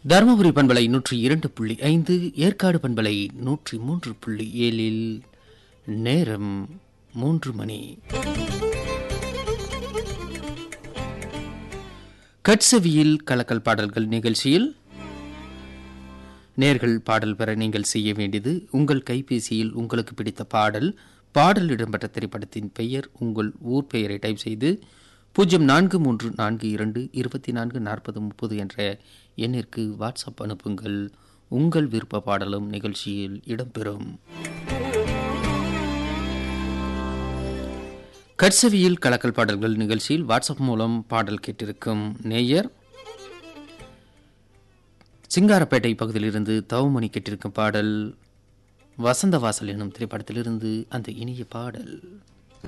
தருமபுரி பண்பலை நூற்றி இரண்டு புள்ளி ஐந்து ஏற்காடு பண்பலை நூற்றி மூன்று புள்ளி ஏழில் நேரம் மூன்று மணி கட்சவியில் கலக்கல் பாடல்கள் நிகழ்ச்சியில் நேர்கள் பாடல் பெற நீங்கள் செய்ய வேண்டியது உங்கள் கைபேசியில் உங்களுக்கு பிடித்த பாடல் பாடல் இடம்பெற்ற திரைப்படத்தின் பெயர் உங்கள் ஊர் பெயரை டைப் செய்து பூஜ்ஜியம் நான்கு மூன்று நான்கு இரண்டு இருபத்தி நான்கு நாற்பது முப்பது என்ற எண்ணிற்கு வாட்ஸ்அப் அனுப்புங்கள் உங்கள் விருப்ப பாடலும் நிகழ்ச்சியில் இடம்பெறும் கட்சவியில் கலக்கல் பாடல்கள் நிகழ்ச்சியில் வாட்ஸ்அப் மூலம் பாடல் கேட்டிருக்கும் நேயர் சிங்காரப்பேட்டை பகுதியிலிருந்து தவமணி கேட்டிருக்கும் பாடல் வசந்த வாசல் எனும் திரைப்படத்திலிருந்து அந்த இனிய பாடல்